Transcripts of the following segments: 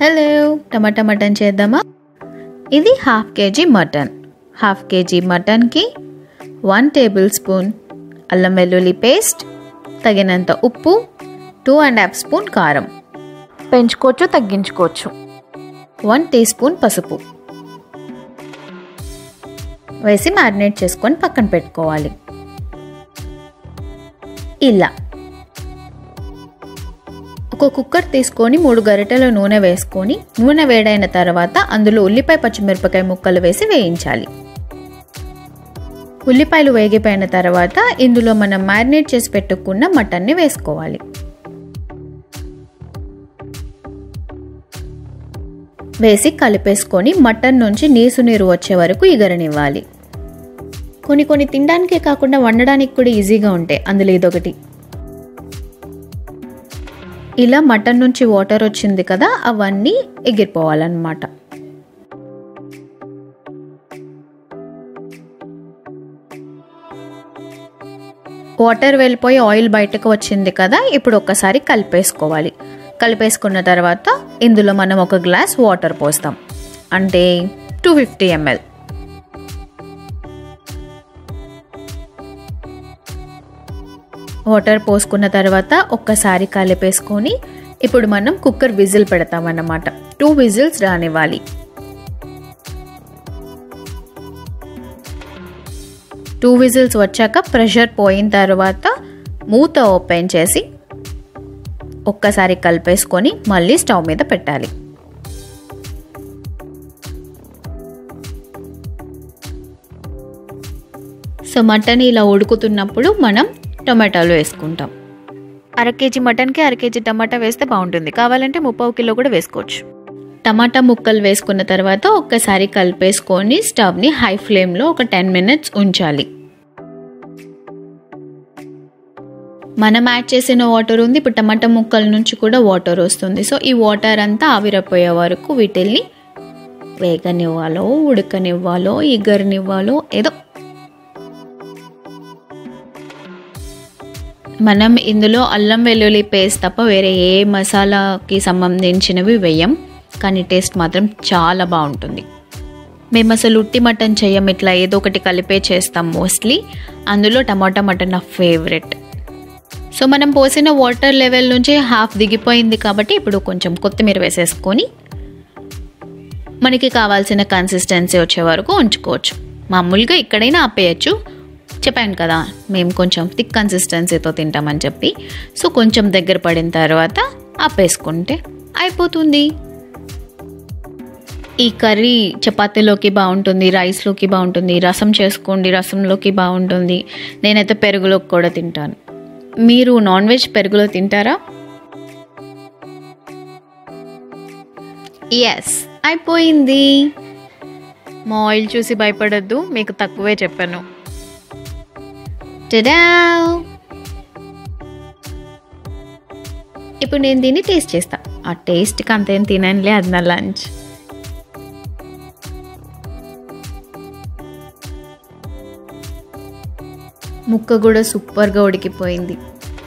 hello టమాటా mutton చేద్దామా ఇది half KG mutton half KG మటన్కి వన్ టేబుల్ స్పూన్ అల్లం వెల్లుల్లి పేస్ట్ తగినంత ఉప్పు టూ అండ్ హాఫ్ స్పూన్ కారం పెంచుకోవచ్చు తగ్గించుకోవచ్చు వన్ టీ స్పూన్ పసుపు వేసి మ్యారినేట్ చేసుకొని పక్కన పెట్టుకోవాలి ఇలా ఒక కుక్కర్ తీసుకొని మూడు గరిటెల నూనె వేసుకొని నూనె వేడైన తర్వాత అందులో ఉల్లిపాయ పచ్చిమిరపకాయ ముక్కలు వేసి వేయించాలి ఉల్లిపాయలు వేగిపోయిన తర్వాత ఇందులో మనం మ్యారినేట్ చేసి పెట్టుకున్న మటన్ని వేసుకోవాలి వేసి కలిపేసుకొని మటన్ నుంచి నీసు నీరు వచ్చే వరకు ఇగరనివ్వాలి కొన్ని కొన్ని తినడానికే కాకుండా వండడానికి కూడా ఈజీగా ఉంటాయి అందులో ఇదొకటి ఇలా మటన్ నుంచి వాటర్ వచ్చింది కదా అవన్నీ ఎగిరిపోవాలన్నమాట వాటర్ వెళ్ళిపోయి ఆయిల్ బయటకు వచ్చింది కదా ఇప్పుడు ఒక్కసారి కలిపేసుకోవాలి కలిపేసుకున్న తర్వాత ఇందులో మనం ఒక గ్లాస్ వాటర్ పోస్తాం అంటే టూ ఫిఫ్టీ ఎంఎల్ వాటర్ పోసుకున్న తర్వాత ఒక్కసారి కలిపేసుకొని ఇప్పుడు మనం కుక్కర్ విజిల్ పెడతామన్నమాట టూ విజిల్స్ రానివ్వాలి టూ విజిల్స్ వచ్చాక ప్రెషర్ పోయిన తర్వాత మూత ఓపెన్ చేసి ఒక్కసారి కలిపేసుకొని మళ్ళీ స్టవ్ మీద పెట్టాలి సో మటన్ ఇలా ఉడుకుతున్నప్పుడు మనం టొమాటోలు వేసుకుంటాం అర కేజీ మటన్కి అర కేజీ టమాటా వేస్తే బాగుంటుంది కావాలంటే ముప్పావు కిలో కూడా వేసుకోవచ్చు టమాటా ముక్కలు వేసుకున్న తర్వాత ఒక్కసారి కలిపేసుకొని స్టవ్ని హై ఫ్లేమ్లో ఒక టెన్ మినిట్స్ ఉంచాలి మనం యాడ్ చేసిన వాటర్ ఉంది ఇప్పుడు టమాటా ముక్కల నుంచి కూడా వాటర్ వస్తుంది సో ఈ వాటర్ అంతా ఆవిరైపోయే వరకు వీటిల్ని వేగనివ్వాలో ఉడకనివ్వాలో ఇగరనివ్వాలో ఏదో మనం ఇందులో అల్లం వెల్లుల్లి పేస్ట్ తప్ప వేరే ఏ మసాలాకి సంబంధించినవి వేయం కానీ టేస్ట్ మాత్రం చాలా బాగుంటుంది మేము అసలు ఉట్టి మటన్ చెయ్యం ఇట్లా ఏదో ఒకటి కలిపే చేస్తాం మోస్ట్లీ అందులో టమాటా మటన్ నా ఫేవరెట్ సో మనం పోసిన వాటర్ లెవెల్ నుంచి హాఫ్ దిగిపోయింది కాబట్టి ఇప్పుడు కొంచెం కొత్తిమీర వేసేసుకొని మనకి కావాల్సిన కన్సిస్టెన్సీ వచ్చే వరకు ఉంచుకోవచ్చు మామూలుగా ఎక్కడైనా ఆపేయచ్చు చెప్పాను కదా మేము కొంచెం థిక్ కన్సిస్టెన్సీతో తింటామని చెప్పి సో కొంచెం దగ్గర పడిన తర్వాత ఆపేసుకుంటే అయిపోతుంది ఈ కర్రీ చపాతీలోకి బాగుంటుంది రైస్లోకి బాగుంటుంది రసం చేసుకోండి రసంలోకి బాగుంటుంది నేనైతే పెరుగులోకి కూడా తింటాను మీరు నాన్ వెజ్ పెరుగులో తింటారా ఎస్ అయిపోయింది మా ఆయిల్ చూసి భయపడద్దు మీకు తక్కువే చెప్పాను టడా ఇప్పుడు నేను దీన్ని టేస్ట్ చేస్తా ఆ టేస్ట్కి అంతేం తిననులే అది నా లంచ్ ముక్క కూడా సూపర్గా ఉడికిపోయింది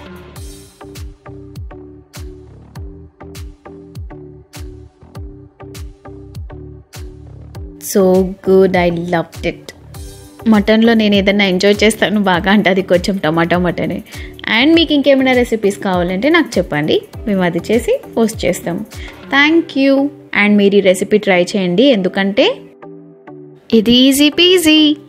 so good I loved it మటన్లో నేను ఏదైనా ఎంజాయ్ చేస్తాను బాగా అంటే అది కొంచెం టమాటో మటనే అండ్ మీకు ఇంకేమైనా రెసిపీస్ కావాలంటే నాకు చెప్పండి మేము అది చేసి పోస్ట్ చేస్తాం థ్యాంక్ యూ అండ్ మీరు ఈ రెసిపీ ట్రై చేయండి ఎందుకంటే ఇది ఈజీ పీజీ